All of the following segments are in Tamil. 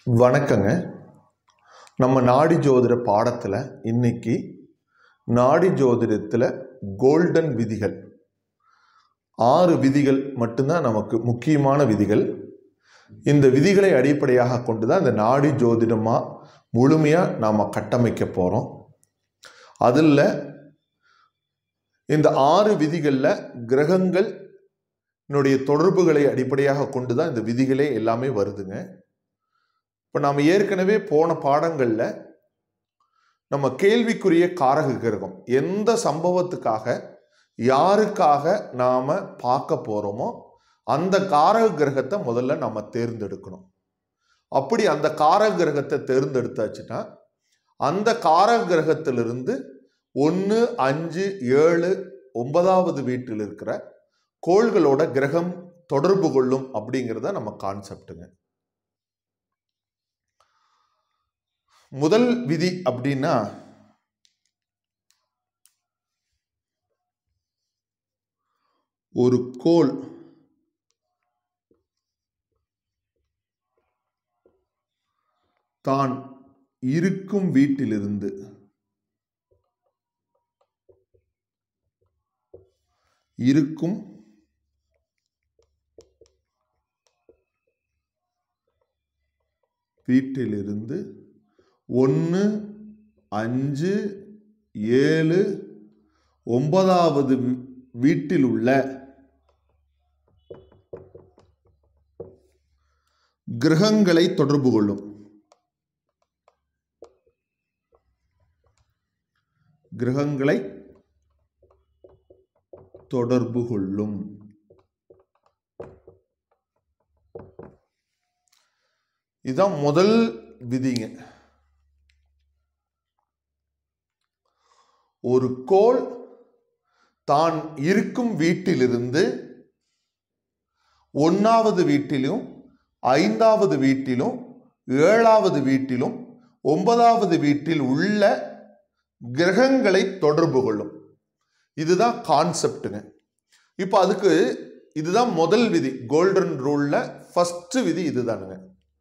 வணக்கங்க நம்ம நாடி ஜோதிட பாடத்தில் இன்னைக்கு நாடி ஜோதிடத்தில் கோல்டன் விதிகள் ஆறு விதிகள் மட்டும்தான் நமக்கு முக்கியமான விதிகள் இந்த விதிகளை அடிப்படையாக கொண்டு தான் இந்த நாடி ஜோதிடமாக முழுமையாக நாம் கட்டமைக்க போகிறோம் அதில் இந்த ஆறு விதிகளில் கிரகங்கள் என்னுடைய தொடர்புகளை அடிப்படையாக கொண்டு தான் இந்த விதிகளே எல்லாமே வருதுங்க இப்போ நாம் ஏற்கனவே போன பாடங்களில் நம்ம கேள்விக்குரிய காரக கிரகம் எந்த சம்பவத்துக்காக யாருக்காக நாம் பார்க்க போகிறோமோ அந்த காரக கிரகத்தை முதல்ல நம்ம தேர்ந்தெடுக்கணும் அப்படி அந்த காரக கிரகத்தை தேர்ந்தெடுத்தாச்சுன்னா அந்த காரக கிரகத்திலிருந்து ஒன்று அஞ்சு ஏழு ஒன்பதாவது வீட்டில் இருக்கிற கோள்களோட கிரகம் தொடர்பு கொள்ளும் அப்படிங்கிறத நம்ம கான்செப்டுங்க முதல் விதி அப்படின்னா ஒரு கோள் தான் இருக்கும் வீட்டிலிருந்து இருக்கும் வீட்டிலிருந்து ஒன்று அஞ்சு ஏழு ஒன்பதாவது வீ- வீட்டில் உள்ள கிரகங்களை தொடர்பு கொள்ளும் கிரகங்களை தொடர்பு கொள்ளும் இதுதான் முதல் விதிங்க ஒரு கோள் தான் இருக்கும் வீட்டிலிருந்து ஒன்றாவது வீட்டிலும் ஐந்தாவது வீட்டிலும் ஏழாவது வீட்டிலும் ஒன்பதாவது வீட்டில் உள்ள கிரகங்களை தொடர்பு கொள்ளும் இதுதான் கான்செப்டுங்க இப்போ அதுக்கு இதுதான் முதல் விதி கோல்டன் ரூல்ல ஃபர்ஸ்ட் விதி இதுதானுங்க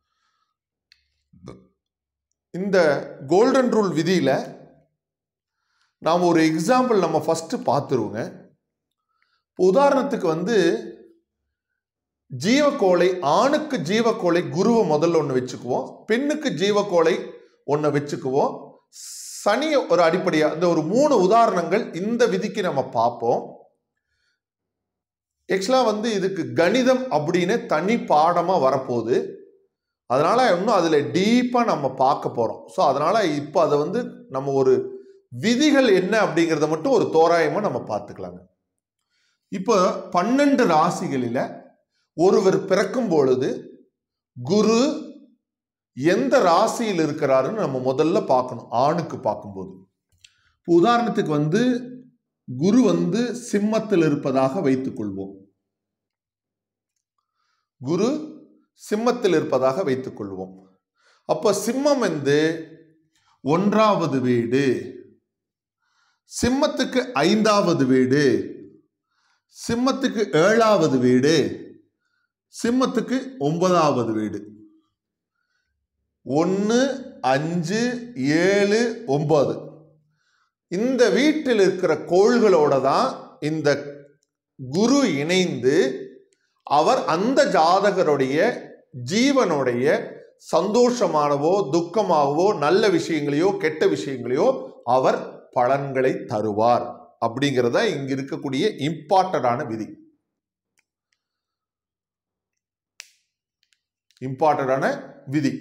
இந்த கோல்டன் ரூல் விதியில நாம் ஒரு எக்ஸாம்பிள் நம்ம ஃபர்ஸ்ட் பார்த்துருவோங்க இப்போ உதாரணத்துக்கு வந்து ஜீவக்கோளை ஆணுக்கு ஜீவக்கோளை குருவை முதல்ல ஒன்று வச்சுக்குவோம் பெண்ணுக்கு ஜீவக்கோளை ஒன்று வச்சுக்குவோம் சனியை ஒரு அடிப்படையா இந்த ஒரு மூணு உதாரணங்கள் இந்த விதிக்கு நம்ம பார்ப்போம் ஆக்சுவலாக வந்து இதுக்கு கணிதம் அப்படின்னு தனி பாடமாக வரப்போகுது அதனால இன்னும் அதில் டீப்பாக நம்ம பார்க்க போகிறோம் ஸோ அதனால இப்போ அதை வந்து நம்ம ஒரு விதிகள் என்ன அப்படிங்கிறத மட்டும் ஒரு தோராயமாக நம்ம பார்த்துக்கலாங்க இப்போ பன்னெண்டு ராசிகளில் ஒருவர் பிறக்கும் பொழுது குரு எந்த ராசியில் இருக்கிறாருன்னு நம்ம முதல்ல பார்க்கணும் ஆணுக்கு பார்க்கும்போது இப்போ உதாரணத்துக்கு வந்து குரு வந்து சிம்மத்தில் இருப்பதாக வைத்துக் கொள்வோம் குரு சிம்மத்தில் இருப்பதாக வைத்துக் கொள்வோம் அப்போ சிம்மம் வந்து ஒன்றாவது வீடு சிம்மத்துக்கு ஐந்தாவது வீடு சிம்மத்துக்கு ஏழாவது வீடு சிம்மத்துக்கு ஒன்பதாவது வீடு ஒன்று அஞ்சு ஏழு ஒன்பது இந்த வீட்டில் இருக்கிற கோள்களோட தான் இந்த குரு இணைந்து அவர் அந்த ஜாதகருடைய ஜீவனுடைய சந்தோஷமானவோ துக்கமாகவோ நல்ல விஷயங்களையோ கெட்ட விஷயங்களையோ அவர் பலன்களை தருவார் அப்படிங்கிறத இங்க இருக்கக்கூடிய இம்பார்ட்டடான விதி இம்பார்ட்டடான விதி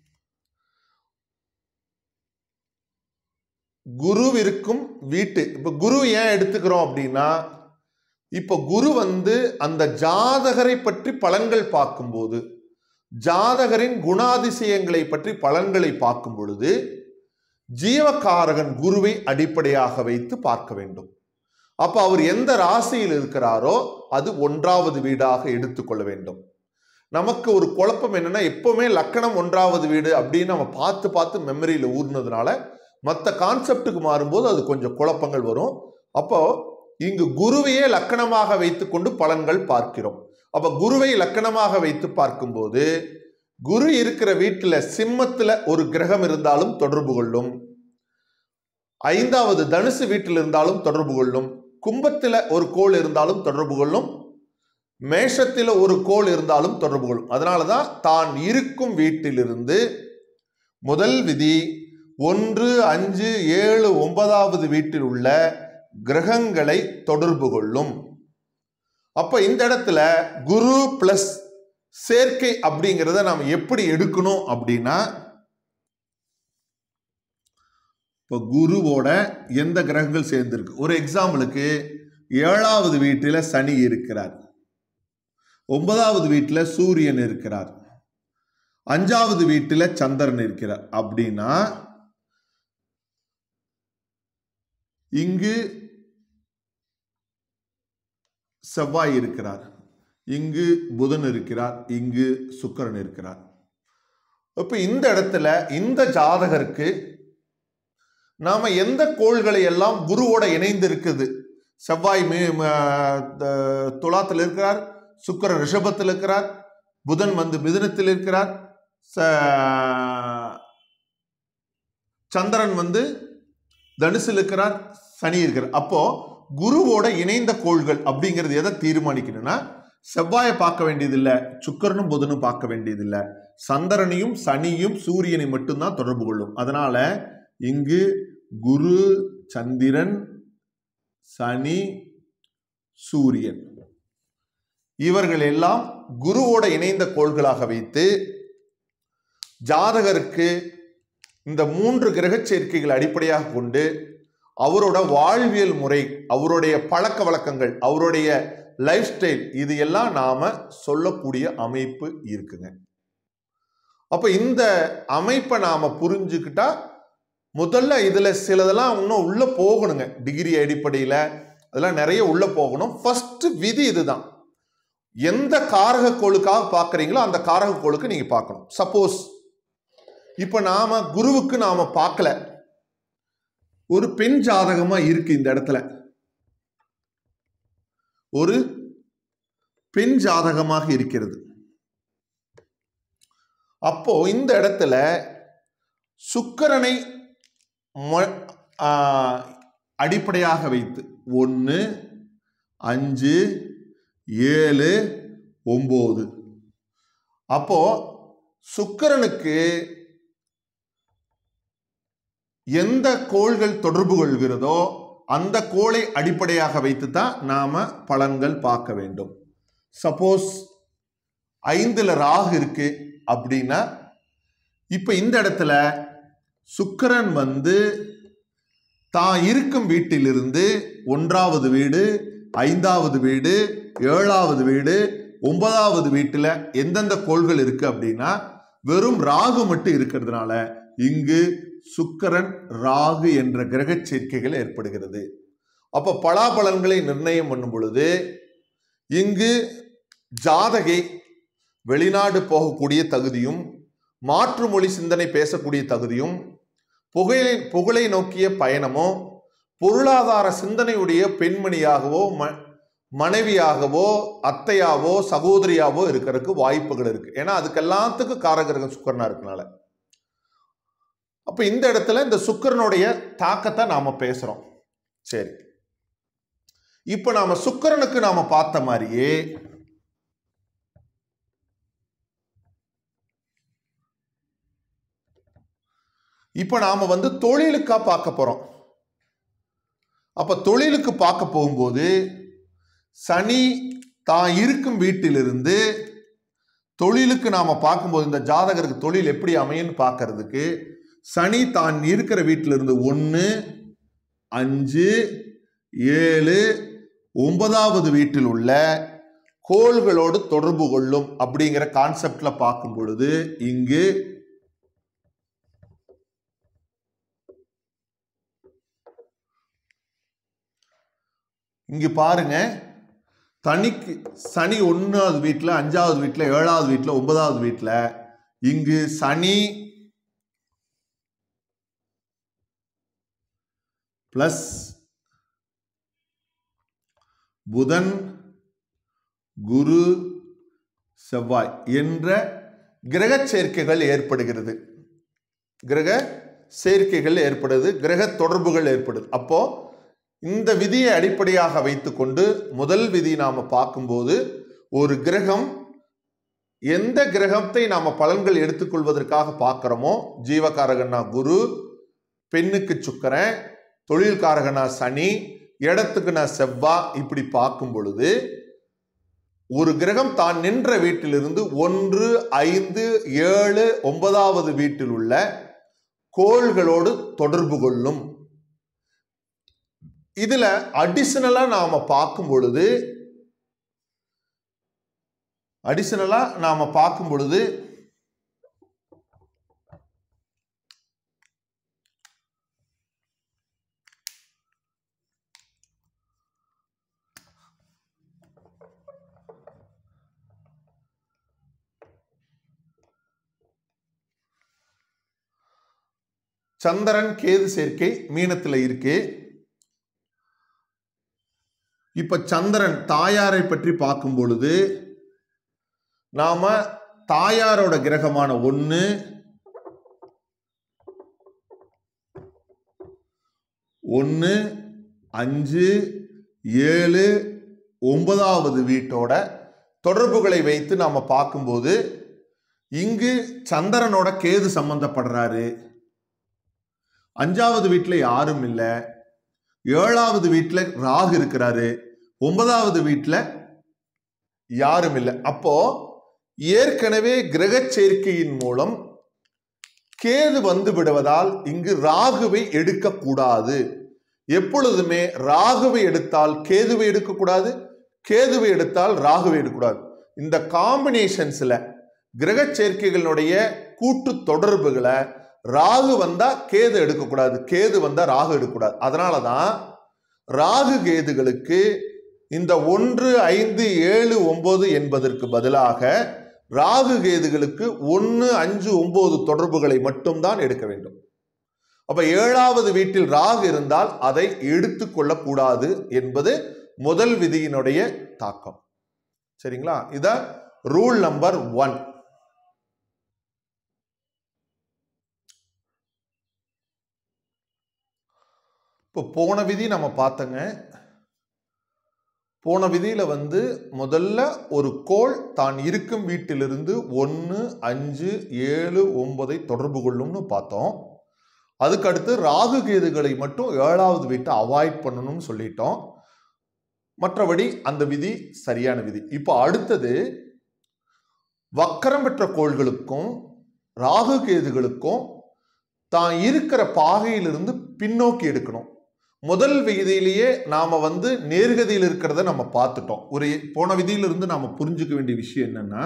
குரு இருக்கும் வீட்டு இப்ப குரு ஏன் எடுத்துக்கிறோம் அப்படின்னா இப்ப குரு வந்து அந்த ஜாதகரை பற்றி பலன்கள் பார்க்கும்போது ஜாதகரின் குணாதிசயங்களை பற்றி பலன்களை பார்க்கும் பொழுது ஜீவகாரகன் குருவை அடிப்படையாக வைத்து பார்க்க வேண்டும் அப்ப அவர் எந்த ராசியில் இருக்கிறாரோ அது ஒன்றாவது வீடாக எடுத்துக்கொள்ள வேண்டும் நமக்கு ஒரு குழப்பம் என்னன்னா எப்பவுமே லக்கணம் ஒன்றாவது வீடு அப்படின்னு நம்ம பார்த்து பார்த்து மெமரியில ஊர்னதுனால மற்ற கான்செப்டுக்கு மாறும்போது அது கொஞ்சம் குழப்பங்கள் வரும் அப்போ இங்கு குருவையே லக்கணமாக வைத்துக்கொண்டு பலன்கள் பார்க்கிறோம் அப்ப குருவை லக்கணமாக வைத்து பார்க்கும்போது குரு இருக்கிற வீட்டுல சிம்மத்துல ஒரு கிரகம் இருந்தாலும் தொடர்பு கொள்ளும் ஐந்தாவது தனுசு வீட்டில் இருந்தாலும் தொடர்பு கொள்ளும் கும்பத்துல ஒரு கோள் இருந்தாலும் தொடர்பு கொள்ளும் மேஷத்தில் ஒரு கோள் இருந்தாலும் தொடர்பு கொள்ளும் அதனாலதான் தான் இருக்கும் வீட்டிலிருந்து முதல் விதி ஒன்று அஞ்சு ஏழு ஒன்பதாவது வீட்டில் உள்ள கிரகங்களை தொடர்பு கொள்ளும் அப்ப இந்த இடத்துல குரு பிளஸ் சேர்க்கை அப்படிங்கிறத நாம் எப்படி எடுக்கணும் அப்படின்னா இப்போ குருவோட எந்த கிரகங்கள் சேர்ந்திருக்கு ஒரு எக்ஸாம்பிளுக்கு ஏழாவது வீட்டில் சனி இருக்கிறார் ஒன்பதாவது வீட்டில் சூரியன் இருக்கிறார் அஞ்சாவது வீட்டில் சந்திரன் இருக்கிறார் அப்படின்னா இங்கு செவ்வாய் இருக்கிறார் இங்கு புதன் இருக்கிறார் இங்கு சுக்கிரன் இருக்கிறார் இப்ப இந்த இடத்துல இந்த ஜாதகருக்கு நாம எந்த கோள்களை எல்லாம் குருவோட இணைந்து இருக்குது செவ்வாய் மீ ம- த- துலாத்தில் இருக்கிறார் சுக்கிரன் ரிஷபத்தில் இருக்கிறார் புதன் வந்து மிதுனத்தில் இருக்கிறார் ச- சந்திரன் வந்து தனுசில் இருக்கிறார் சனி இருக்கிறார் அப்போ குருவோட இணைந்த கோள்கள் அப்படிங்கிறது எதை தீர்மானிக்கணும்னா செவ்வாயை பார்க்க வேண்டியதில்லை சுக்கிரனும் புதனும் பார்க்க வேண்டியதில்லை சந்திரனையும் சனியும் சூரியனை மட்டும்தான் தொடர்பு கொள்ளும் அதனால இங்கு குரு சந்திரன் சனி சூரியன் இவர்கள் எல்லாம் குருவோட இணைந்த கோள்களாக வைத்து ஜாதகருக்கு இந்த மூன்று கிரகச் சேர்க்கைகள் அடிப்படையாக கொண்டு அவரோட வாழ்வியல் முறை அவருடைய பழக்க வழக்கங்கள் அவருடைய லைஃப் ஸ்டைல் இது எல்லாம் நாம சொல்லக்கூடிய அமைப்பு இருக்குங்க அப்ப இந்த அமைப்பை நாம புரிஞ்சுக்கிட்டா முதல்ல இதுல சிலதெல்லாம் இன்னும் உள்ள போகணுங்க டிகிரி அடிப்படையில அதெல்லாம் நிறைய உள்ள போகணும் ஃபர்ஸ்ட் விதி இதுதான் எந்த காரக கோளுக்காக பார்க்கறீங்களோ அந்த காரக கோளுக்கு நீங்க பார்க்கணும் சப்போஸ் இப்ப நாம குருவுக்கு நாம பார்க்கல ஒரு பெண் ஜாதகமா இருக்கு இந்த இடத்துல ஒரு பெண் ஜாதகமாக இருக்கிறது அப்போ இந்த இடத்துல சுக்கிரனை மொ- ஆ, அடிப்படையாக வைத்து ஒன்று அஞ்சு ஏழு ஒம்பது அப்போ சுக்கிரனுக்கு எந்த கோள்கள் தொடர்பு கொள்கிறதோ அந்த கோளை அடிப்படையாக வைத்து தான் நாம பலன்கள் பார்க்க வேண்டும் சப்போஸ் ஐந்துல ராகு இருக்கு அப்படின்னா இப்ப இந்த இடத்துல சுக்கிரன் வந்து தான் இருக்கும் வீட்டிலிருந்து ஒன்றாவது வீடு ஐந்தாவது வீடு ஏழாவது வீடு ஒன்பதாவது வீட்டுல எந்தெந்த கோள்கள் இருக்கு அப்படின்னா வெறும் ராகு மட்டும் இருக்கிறதுனால இங்கு சுக்கிரன் ராகு என்ற கிரகச் சேர்க்கைகள் ஏற்படுகிறது அப்ப பலாபலன்களை நிர்ணயம் பண்ணும் பொழுது இங்கு ஜாதகை வெளிநாடு போகக்கூடிய தகுதியும் மாற்று மொழி சிந்தனை பேசக்கூடிய தகுதியும் புகழை புகழை நோக்கிய பயணமோ பொருளாதார சிந்தனையுடைய பெண்மணியாகவோ ம மனைவியாகவோ அத்தையாவோ சகோதரியாவோ இருக்கிறதுக்கு வாய்ப்புகள் இருக்கு ஏன்னா அதுக்கு எல்லாத்துக்கும் காரகிரகம் சுக்கரனா இருக்கனால அப்ப இந்த இடத்துல இந்த சுக்கிரனுடைய தாக்கத்தை நாம பேசுறோம் சரி இப்ப நாம சுக்கிரனுக்கு நாம பார்த்த மாதிரியே இப்ப நாம வந்து தொழிலுக்கா பார்க்க போறோம் அப்ப தொழிலுக்கு பார்க்க போகும்போது சனி தான் இருக்கும் வீட்டிலிருந்து தொழிலுக்கு நாம பார்க்கும்போது இந்த ஜாதகருக்கு தொழில் எப்படி அமையும்னு பார்க்கறதுக்கு சனி தான் இருக்கிற வீட்டிலிருந்து ஒன்று அஞ்சு ஏழு ஒன்பதாவது வீட்டில் உள்ள கோள்களோடு தொடர்பு கொள்ளும் அப்படிங்கிற கான்செப்ட்ல பார்க்கும் பொழுது இங்கு இங்க பாருங்க தனிக்கு சனி ஒன்றாவது வீட்டில் அஞ்சாவது வீட்டில் ஏழாவது வீட்டில் ஒன்பதாவது வீட்டில் இங்கு சனி பிளஸ் புதன் குரு செவ்வாய் என்ற கிரக சேர்க்கைகள் ஏற்படுகிறது கிரக சேர்க்கைகள் ஏற்படுது கிரக தொடர்புகள் ஏற்படுது அப்போ இந்த விதியை அடிப்படையாக வைத்துக்கொண்டு முதல் விதி நாம பார்க்கும்போது ஒரு கிரகம் எந்த கிரகத்தை நாம பலன்கள் எடுத்துக்கொள்வதற்காக பார்க்கிறோமோ ஜீவகாரகனா குரு பெண்ணுக்கு சுக்கரன் தொழில்காரகனா சனி இடத்துக்குனா செவ்வா இப்படி பார்க்கும் பொழுது ஒரு கிரகம் தான் நின்ற வீட்டிலிருந்து ஒன்று ஐந்து ஏழு ஒன்பதாவது வீட்டில் உள்ள கோள்களோடு தொடர்பு கொள்ளும் இதுல அடிஷனலா நாம பார்க்கும் பொழுது அடிஷனலா நாம பார்க்கும் பொழுது சந்திரன் கேது சேர்க்கை மீனத்துல இருக்கு இப்ப சந்திரன் தாயாரை பற்றி பார்க்கும் பொழுது நாம தாயாரோட கிரகமான ஒன்னு ஒன்று அஞ்சு ஏழு ஒன்பதாவது வீட்டோட தொடர்புகளை வைத்து நாம பார்க்கும்போது இங்கு சந்திரனோட கேது சம்பந்தப்படுறாரு அஞ்சாவது வீட்டில் யாரும் இல்லை ஏழாவது வீட்டில் ராகு இருக்கிறாரு ஒன்பதாவது வீட்டில் யாரும் இல்லை அப்போ ஏற்கனவே கிரக சேர்க்கையின் மூலம் கேது வந்து விடுவதால் இங்கு ராகுவை எடுக்கக்கூடாது எப்பொழுதுமே ராகுவை எடுத்தால் கேதுவை எடுக்கக்கூடாது கேதுவை எடுத்தால் ராகுவை எடுக்கக்கூடாது இந்த காம்பினேஷன்ஸ்ல கிரக சேர்க்கைகளுடைய கூட்டு தொடர்புகளை ராகு வந்தா கேது எடுக்கக்கூடாது கேது வந்தா ராகு எடுக்கக்கூடாது அதனால தான் ராகு கேதுகளுக்கு இந்த ஒன்று ஐந்து ஏழு ஒன்பது என்பதற்கு பதிலாக ராகு கேதுகளுக்கு ஒன்று அஞ்சு ஒன்பது தொடர்புகளை மட்டும்தான் எடுக்க வேண்டும் அப்ப ஏழாவது வீட்டில் ராகு இருந்தால் அதை எடுத்துக்கொள்ளக்கூடாது என்பது முதல் விதியினுடைய தாக்கம் சரிங்களா இத ரூல் நம்பர் ஒன் இப்போ போன விதி நம்ம பார்த்தோங்க போன விதியில வந்து முதல்ல ஒரு கோள் தான் இருக்கும் வீட்டிலிருந்து ஒன்று அஞ்சு ஏழு ஒன்பதை தொடர்பு கொள்ளும்னு பார்த்தோம் அதுக்கு அடுத்து ராகு கேதுகளை மட்டும் ஏழாவது வீட்டை அவாய்ட் பண்ணணும்னு சொல்லிட்டோம் மற்றபடி அந்த விதி சரியான விதி இப்போ அடுத்தது வக்கரம் பெற்ற கோள்களுக்கும் ராகு கேதுகளுக்கும் தான் இருக்கிற பாகையிலிருந்து பின்னோக்கி எடுக்கணும் முதல் விதியிலேயே நாம வந்து நேர்கதியில் இருக்கிறத நம்ம பார்த்துட்டோம் ஒரு போன விதியிலிருந்து நாம புரிஞ்சுக்க வேண்டிய விஷயம் என்னன்னா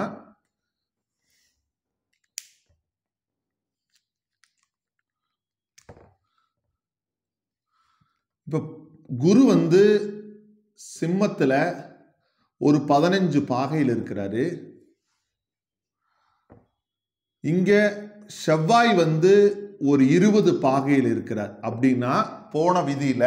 இப்ப குரு வந்து சிம்மத்துல ஒரு பதினஞ்சு பாகையில் இருக்கிறாரு இங்க செவ்வாய் வந்து ஒரு இருபது பாகையில் இருக்கிறார் அப்படின்னா போன விதியில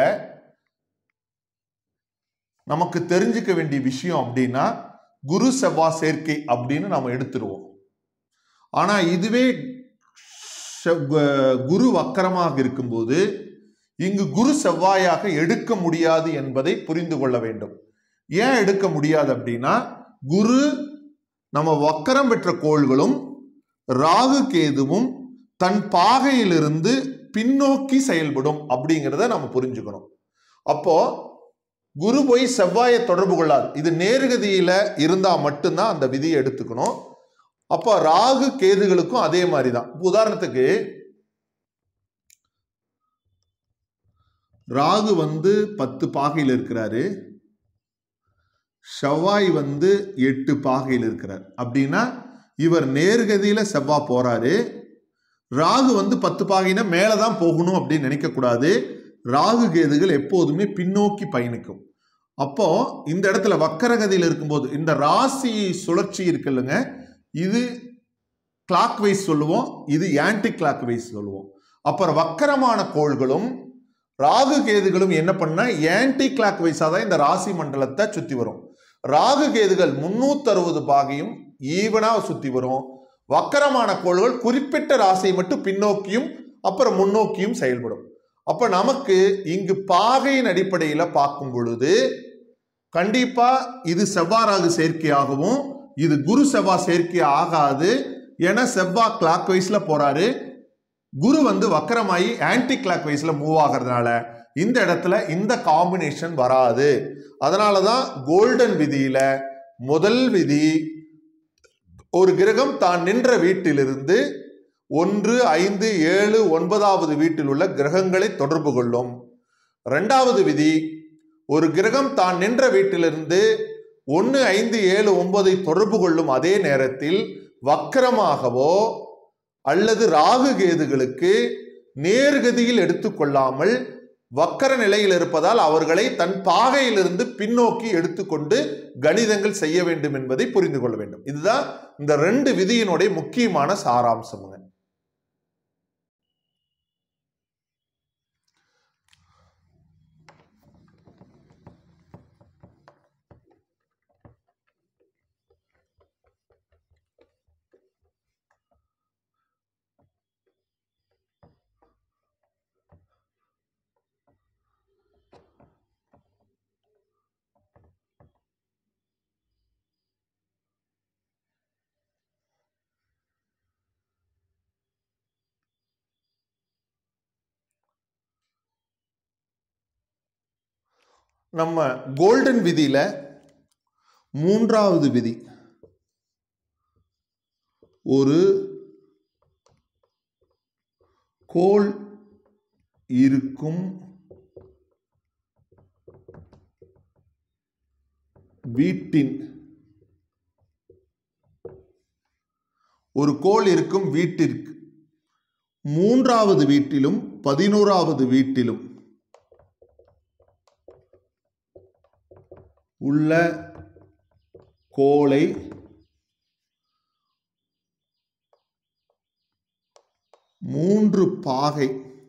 நமக்கு தெரிஞ்சுக்க வேண்டிய விஷயம் அப்படின்னா குரு செவ்வாய் சேர்க்கை அப்படின்னு நம்ம எடுத்துருவோம் ஆனா இதுவே செவ்வ- குரு வக்கரமாக இருக்கும்போது இங்கு குரு செவ்வாயாக எடுக்க முடியாது என்பதை புரிந்து கொள்ள வேண்டும் ஏன் எடுக்க முடியாது அப்படின்னா குரு நம்ம வக்கரம் பெற்ற கோள்களும் ராகு கேதுவும் தன் பாகையிலிருந்து பின்னோக்கி செயல்படும் அப்படிங்கிறத நம்ம புரிஞ்சுக்கணும் அப்போ குரு போய் செவ்வாயை தொடர்பு கொள்ளாது இது நேர்கதியில இருந்தா மட்டும்தான் அந்த விதியை எடுத்துக்கணும் அப்போ ராகு கேதுகளுக்கும் அதே மாதிரி தான் உதாரணத்துக்கு ராகு வந்து பத்து பாகையில் இருக்கிறாரு செவ்வாய் வந்து எட்டு பாகையில் இருக்கிறார் அப்படின்னா இவர் நேர்கதியில செவ்வாய் போறாரு ராகு வந்து பத்து பாகைனா மேலே தான் போகணும் அப்படின்னு நினைக்கக்கூடாது ராகு கேதுகள் எப்போதுமே பின்னோக்கி பயணிக்கும் அப்போ இந்த இடத்துல வக்கரகதியில் இருக்கும்போது இந்த ராசி சுழற்சி இருக்குல்லங்க இது கிளாக் வைஸ் சொல்லுவோம் இது ஆன்டி கிளாக் வைஸ் சொல்லுவோம் அப்புறம் வக்கரமான கோள்களும் ராகு கேதுகளும் என்ன பண்ணா ஆன்டி கிளாக் வைஸா தான் இந்த ராசி மண்டலத்தை சுத்தி வரும் ராகு கேதுகள் முன்னூத்தி அறுபது பாகையும் ஈவனா சுத்தி வரும் வக்கரமான கோள்கள் குறிப்பிட்ட ராசியை மட்டும் பின்னோக்கியும் அப்புறம் முன்னோக்கியும் செயல்படும் அப்ப நமக்கு இங்கு பாகையின் அடிப்படையில பார்க்கும் பொழுது கண்டிப்பா இது செவ்வாறாகு சேர்க்கையாகவும் இது குரு செவ்வாய் சேர்க்கை ஆகாது ஏன்னா செவ்வாய் கிளாக் வைஸ்ல போறாரு குரு வந்து வக்கரமாயி ஆன்டி கிளாக் வைஸ்ல மூவ் ஆகிறதுனால இந்த இடத்துல இந்த காம்பினேஷன் வராது அதனால தான் கோல்டன் விதியில முதல் விதி ஒரு கிரகம் தான் நின்ற வீட்டிலிருந்து ஒன்று ஐந்து ஏழு ஒன்பதாவது வீட்டில் உள்ள கிரகங்களை தொடர்பு கொள்ளும் இரண்டாவது விதி ஒரு கிரகம் தான் நின்ற வீட்டிலிருந்து ஒன்று ஐந்து ஏழு ஒன்பதை தொடர்பு கொள்ளும் அதே நேரத்தில் வக்கரமாகவோ அல்லது ராகு கேதுகளுக்கு நேர்கதியில் எடுத்துக்கொள்ளாமல் வக்கர நிலையில் இருப்பதால் அவர்களை தன் பாகையிலிருந்து பின்னோக்கி எடுத்துக்கொண்டு கணிதங்கள் செய்ய வேண்டும் என்பதை புரிந்து கொள்ள வேண்டும் இதுதான் இந்த ரெண்டு விதியினுடைய முக்கியமான சாராம்சமுங்க நம்ம கோல்டன் விதியில மூன்றாவது விதி ஒரு கோள் இருக்கும் வீட்டின் ஒரு கோள் இருக்கும் வீட்டிற்கு மூன்றாவது வீட்டிலும் பதினோராவது வீட்டிலும் உள்ள கோளை மூன்று பாகை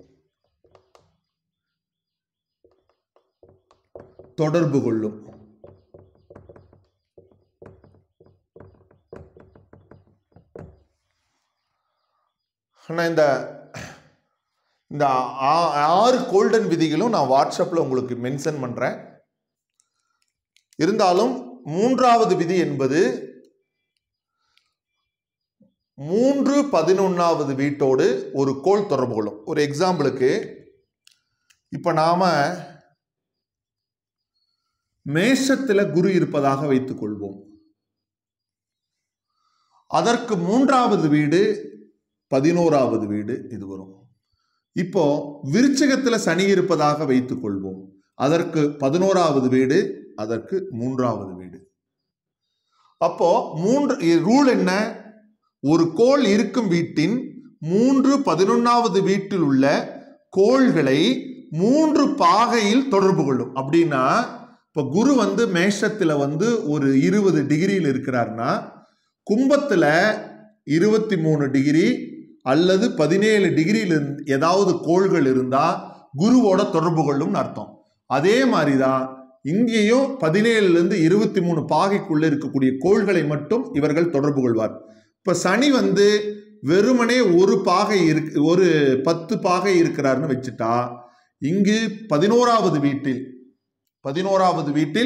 தொடர்பு கொள்ளும் ஆனா இந்த இந்த ஆ- ஆறு கோல்டன் விதிகளும் நான் வாட்ஸ்அப்பில் உங்களுக்கு மென்ஷன் பண்ணுறேன் இருந்தாலும் மூன்றாவது விதி என்பது மூன்று பதினொன்னாவது வீட்டோடு ஒரு கோள் தொடர்பு கொள்ளும் ஒரு எக்ஸாம்பிளுக்கு இப்ப நாம மேஷத்துல குரு இருப்பதாக வைத்துக் கொள்வோம் அதற்கு மூன்றாவது வீடு பதினோராவது வீடு இது வரும் இப்போ விருச்சகத்துல சனி இருப்பதாக வைத்துக் கொள்வோம் அதற்கு பதினோராவது வீடு அதற்கு மூன்றாவது வீடு அப்போ மூன்று ரூல் என்ன ஒரு கோள் இருக்கும் வீட்டின் மூன்று பதினொன்னாவது வீட்டில் உள்ள கோள்களை மூன்று பாகையில் தொடர்பு கொள்ளும் அப்படின்னா இப்போ குரு வந்து மேஷத்துல வந்து ஒரு இருபது டிகிரியில் இருக்கிறார்னா கும்பத்துல இருபத்தி மூணு டிகிரி அல்லது பதினேழு டிகிரியில் ஏதாவது கோள்கள் இருந்தா குருவோட தொடர்பு கொள்ளும்னு அர்த்தம் அதே மாதிரி தான் இங்கேயும் பதினேழுல இருந்து இருபத்தி மூணு பாகைக்குள்ள இருக்கக்கூடிய கோள்களை மட்டும் இவர்கள் தொடர்பு கொள்வார் இப்ப சனி வந்து வெறுமனே ஒரு பாகை இருக்கு ஒரு பத்து பாகை இருக்கிறார்னு வச்சுட்டா இங்கு பதினோராவது வீட்டில் பதினோராவது வீட்டில்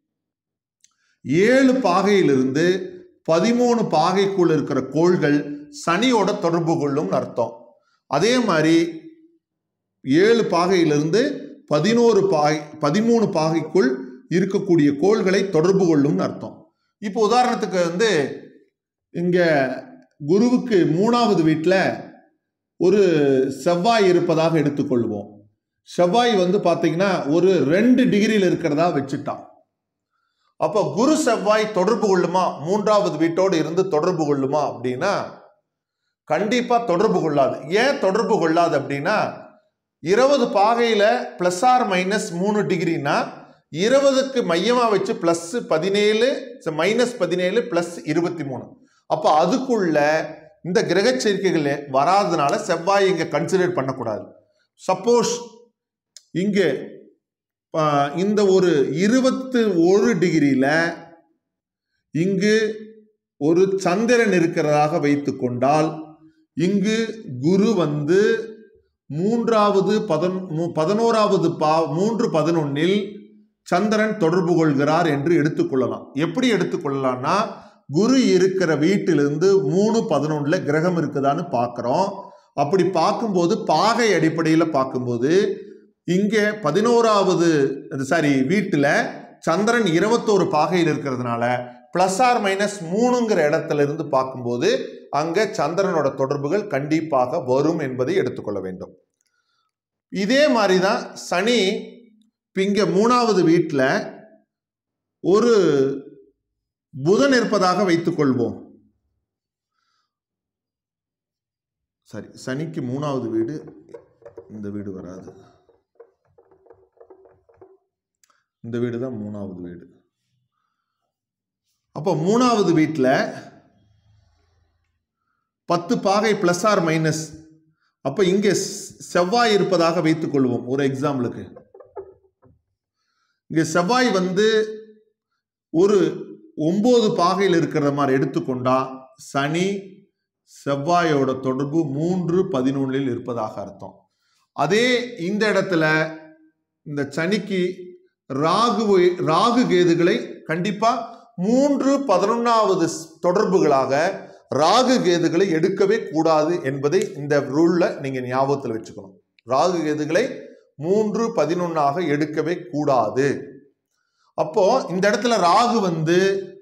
ஏழு பாகையிலிருந்து பதிமூணு பாகைக்குள் இருக்கிற கோள்கள் சனியோட தொடர்பு கொள்ளும் அர்த்தம் அதே மாதிரி ஏழு பாகையிலிருந்து பதினோரு பாகை பதிமூணு பாகைக்குள் இருக்கக்கூடிய கோள்களை தொடர்பு கொள்ளும்னு அர்த்தம் இப்போ உதாரணத்துக்கு வந்து இங்க குருவுக்கு மூணாவது வீட்டில் ஒரு செவ்வாய் இருப்பதாக எடுத்துக்கொள்வோம் செவ்வாய் வந்து பார்த்தீங்கன்னா ஒரு ரெண்டு டிகிரியில் இருக்கிறதா வச்சுட்டான் அப்போ குரு செவ்வாய் தொடர்பு கொள்ளுமா மூன்றாவது வீட்டோடு இருந்து தொடர்பு கொள்ளுமா அப்படின்னா கண்டிப்பா தொடர்பு கொள்ளாது ஏன் தொடர்பு கொள்ளாது அப்படின்னா இருபது பாகையில பிளஸ் ஆர் மைனஸ் மூணு டிகிரினா இருபதுக்கு மையமா வச்சு பிளஸ் பதினேழு மைனஸ் பதினேழு பிளஸ் இருபத்தி மூணு அப்போ அதுக்குள்ள இந்த கிரக சேர்க்கைகள் வராதனால செவ்வாய் இங்க கன்சிடர் பண்ணக்கூடாது சப்போஸ் இங்கே ஆ, இந்த ஒரு இருபத்து ஒரு டிகிரியில இங்கு ஒரு சந்திரன் இருக்கிறதாக வைத்துக் கொண்டால் இங்கு குரு வந்து மூன்றாவது பதன் மூ- பதினோராவது பா மூன்று பதினொன்னில் சந்திரன் தொடர்பு கொள்கிறார் என்று எடுத்துக்கொள்ளலாம் எப்படி எடுத்துக்கொள்ளலாம்னா குரு இருக்கிற வீட்டிலிருந்து மூணு பதினொன்னுல கிரகம் இருக்குதான்னு பார்க்குறோம் அப்படி பார்க்கும்போது பாகை அடிப்படையில் பார்க்கும்போது இங்கே பதினோராவது சாரி வீட்டில் சந்திரன் இருபத்தோரு பாகையில் இருக்கிறதுனால பிளஸ் ஆர் மைனஸ் மூணுங்கிற இடத்துல இருந்து பார்க்கும்போது அங்க சந்திரனோட தொடர்புகள் கண்டிப்பாக வரும் என்பதை எடுத்துக்கொள்ள வேண்டும் இதே மாதிரி தான் சனி இப்ப இங்க மூணாவது வீட்டில் ஒரு புதன் இருப்பதாக வைத்துக் கொள்வோம் சரி சனிக்கு மூணாவது வீடு இந்த வீடு வராது இந்த வீடு தான் மூணாவது வீடு அப்போ மூணாவது வீட்டில் பத்து பாகை பிளஸ் ஆர் மைனஸ் அப்போ இங்கே செவ்வாய் இருப்பதாக வைத்துக் கொள்வோம் ஒரு எக்ஸாம்பிளுக்கு இங்கே செவ்வாய் வந்து ஒரு ஒன்பது பாகையில் இருக்கிற மாதிரி எடுத்துக்கொண்டா சனி செவ்வாயோட தொடர்பு மூன்று பதினொன்றில் இருப்பதாக அர்த்தம் அதே இந்த இடத்துல இந்த சனிக்கு ராகு ராகு கேதுகளை கண்டிப்பா மூன்று பதினொன்னாவது தொடர்புகளாக ராகு கேதுகளை எடுக்கவே கூடாது என்பதை இந்த ரூல்ல நீங்க ஞாபகத்தில் வச்சுக்கணும் ராகு கேதுகளை மூன்று பதினொன்னாக எடுக்கவே கூடாது அப்போ இந்த இடத்துல ராகு வந்து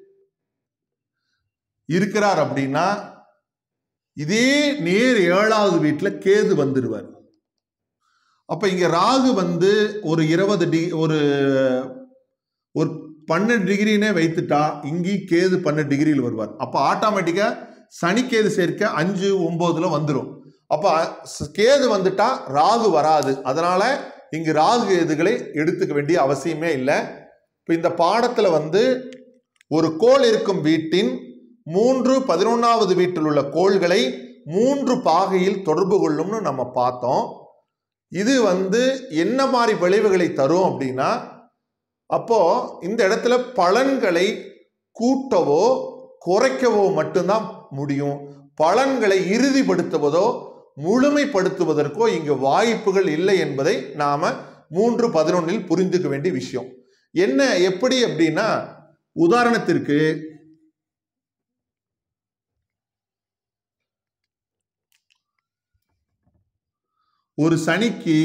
இருக்கிறார் அப்படின்னா இதே நேர் ஏழாவது வீட்டுல கேது வந்துடுவார் அப்ப இங்க ராகு வந்து ஒரு இருபது டி ஒரு ஒரு பன்னெண்டு டிகிரினே வைத்துட்டா இங்கேயும் கேது பன்னெண்டு டிகிரியில் வருவார் அப்ப ஆட்டோமேட்டிக்கா சனி கேது சேர்க்க அஞ்சு ஒன்பதுல வந்துடும் அப்ப ஸ்- கேது வந்துட்டா ராகு வராது அதனால இங்கு ராகு கேதுகளை எடுத்துக்க வேண்டிய அவசியமே இல்லை இப்ப இந்த பாடத்துல வந்து ஒரு கோள் இருக்கும் வீட்டின் மூன்று பதினொன்னாவது வீட்டில் உள்ள கோள்களை மூன்று பாகையில் தொடர்பு கொள்ளும்னு நம்ம பார்த்தோம் இது வந்து என்ன மாதிரி விளைவுகளை தரும் அப்படின்னா அப்போ இந்த இடத்துல பலன்களை கூட்டவோ குறைக்கவோ மட்டும்தான் முடியும் பலன்களை இறுதிப்படுத்துவதோ முழுமைப்படுத்துவதற்கோ இங்கு வாய்ப்புகள் இல்லை என்பதை நாம மூன்று பதினொன்னில் புரிந்துக்க வேண்டிய விஷயம் என்ன எப்படி அப்படின்னா உதாரணத்திற்கு ஒரு சனிக்கு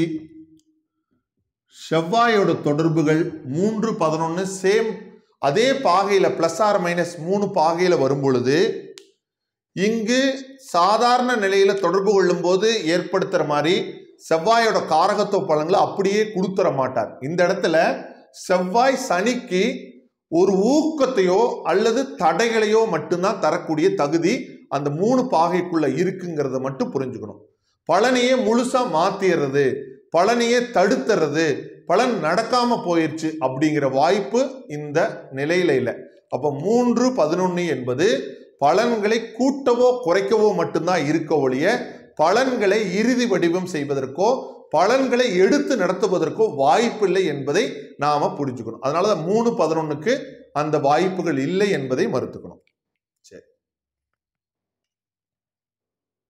செவ்வாயோட தொடர்புகள் மூன்று பதினொன்று சேம் அதே பாகையில பிளஸ் ஆர் மைனஸ் மூணு பாகையில வரும் பொழுது இங்கு சாதாரண நிலையில தொடர்பு கொள்ளும் போது ஏற்படுத்துற மாதிரி செவ்வாயோட காரகத்துவ பலன்களை அப்படியே கொடுத்துற மாட்டார் இந்த இடத்துல செவ்வாய் சனிக்கு ஒரு ஊக்கத்தையோ அல்லது தடைகளையோ மட்டும்தான் தரக்கூடிய தகுதி அந்த மூணு பாகைக்குள்ள இருக்குங்கிறத மட்டும் புரிஞ்சுக்கணும் பலனையே முழுசா மாத்திடுறது பலனையே தடுத்துறது பலன் நடக்காம போயிடுச்சு அப்படிங்கிற வாய்ப்பு இந்த நிலையில இல்லை அப்ப மூன்று பதினொன்னு என்பது பலன்களை கூட்டவோ குறைக்கவோ மட்டும்தான் இருக்க ஒழிய பலன்களை இறுதி வடிவம் செய்வதற்கோ பலன்களை எடுத்து நடத்துவதற்கோ வாய்ப்பில்லை என்பதை நாம புரிஞ்சுக்கணும் அதனால தான் மூணு பதினொன்னுக்கு அந்த வாய்ப்புகள் இல்லை என்பதை மறுத்துக்கணும் சரி